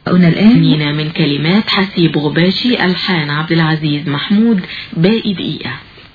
هنا الآن مينا من كلمات حسيب غباشي ألحان عبد العزيز محمود باقي دقيقة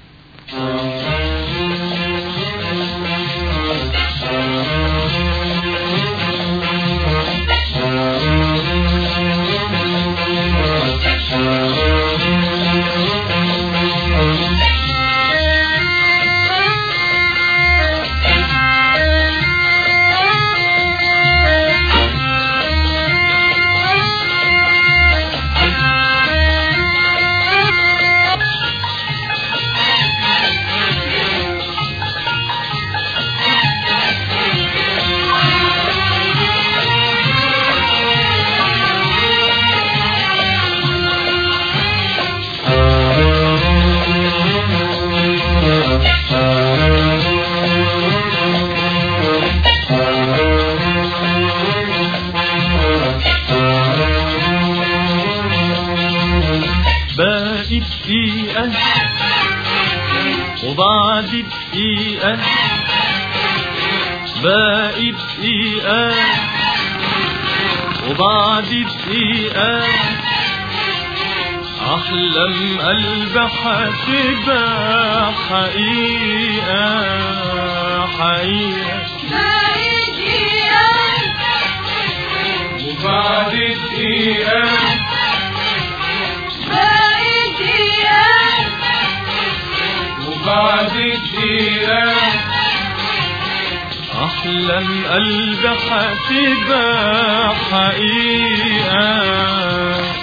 باقي دقيقة وبعد دقيقة باقي دقيقة وبعد دقيقة أحلم قلبي حتبقى حقيقة حقيقة وبعد دقيقة وبعد دقيقة أحلم قلبي حتبقى حقيقة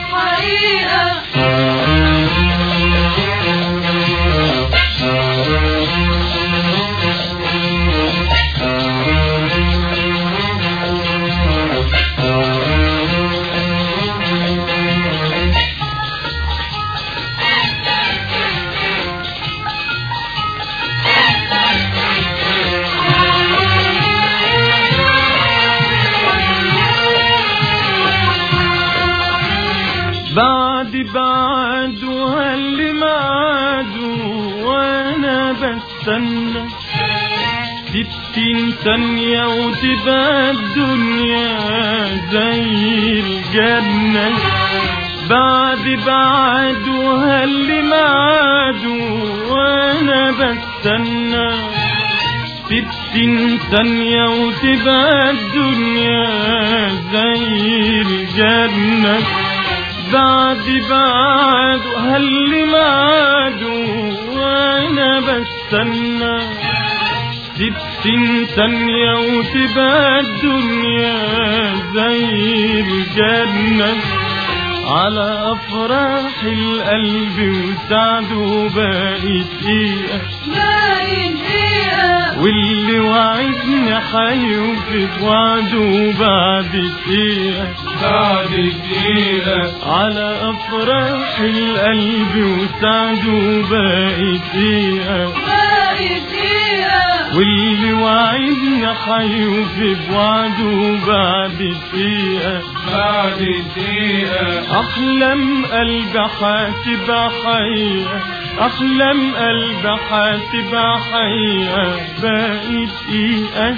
بعد بعد وهاللي معاده وانا بستنى ستين ثانية وتبقى الدنيا زي الجنة بعد بعد وهاللي معاده وانا بستنى ستين ثانية وتبقى الدنيا زي الجنة بعد بعد وهاللي معاده وانا بستنى ستين ثانية وتبقى الدنيا زي الجنة على أفراح القلب وسعده باقي دقيقة واللي وعدني حيوفي بوعده بعد دقيقة بعد دقيقة على أفراح القلب وسعده باقي دقيقة واللي وعدني حيوفي بوعده بعد دقيقة بعد دقيقة أحلم قلبي حاسبة حقيقة أحلم قلبي حاسبة حقيقة باقي دقيقة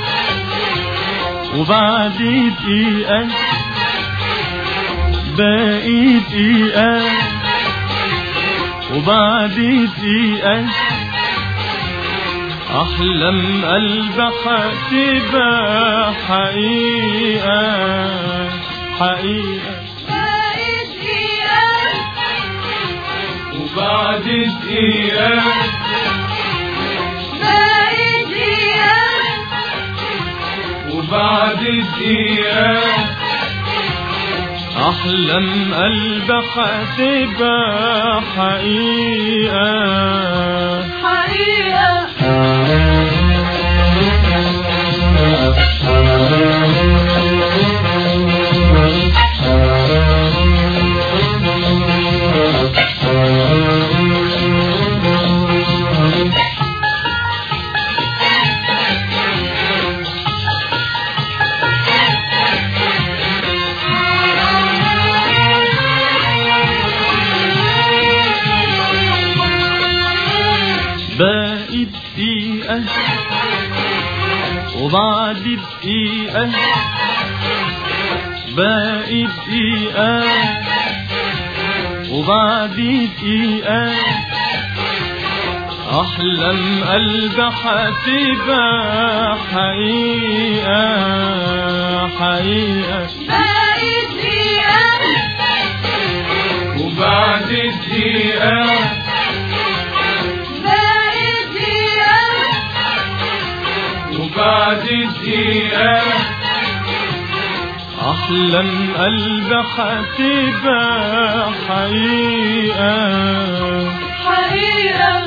وبعد دقيقة باقي دقيقة وبعد دقيقة أحلم قلبي حاسبة حقيقة حقيقة وبعد دقيقة وبعد دقيقة أحلم قلبي حاسبة حقيقة باقي دقيقة وبعد دقيقة باقي دقيقة وبعد دقيقة أحلم قلبي هتبقى حقيقة حقيقة باقي دقيقة وبعد دقيقة باقي دقيقة وبعد دقيقة أحلم قلبي هتبقى حقيقة حقيقة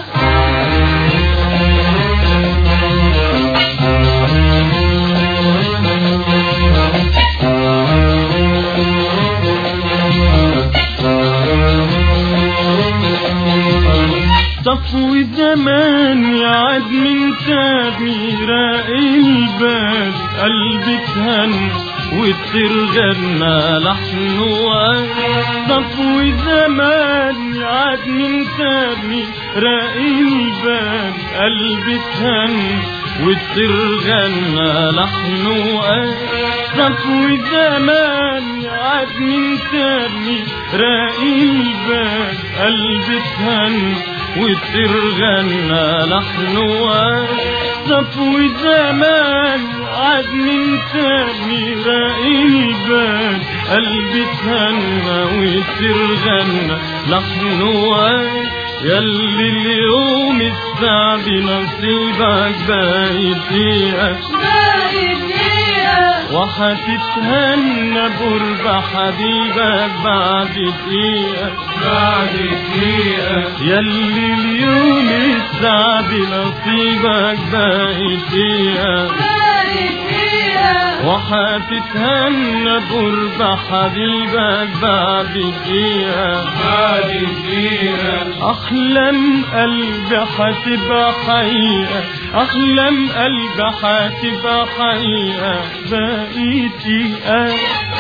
صفو زمان يعد من تاني راقي البال قلبي تهنى وتصير غنى لحن صفو زمان يعد من تاني راقي البال قلبي تهنى وتصير غنى لحن صفو زمان يعد من تاني راقي البال قلبي تهنى وتصير غنى لحن صفو زمان عاد من تاني راقي البال قلبي تهنى وتصير غنى لحن ياللي اليوم السعد نصيبك باقي فيها باقي دقيقة وحتتهنى بقرب حبيبك بعد دقيقة بعد دقيقة ياللي اليوم السعد نصيبك باقي فيها باقي دقيقة وحتتهنى بقرب حبيبك بعد دقيقة بعد دقيقة أحلم قلبي حتبقى حقيقة أحلم قلبي حتبقى حقيقة باقي دقيقة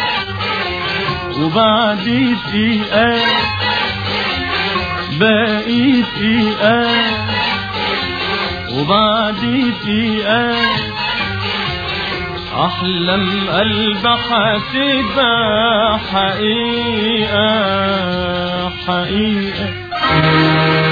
وبعد دقيقة باقي دقيقة وبعد دقيقة أحلم قلبي حتبقى حقيقة حقيقة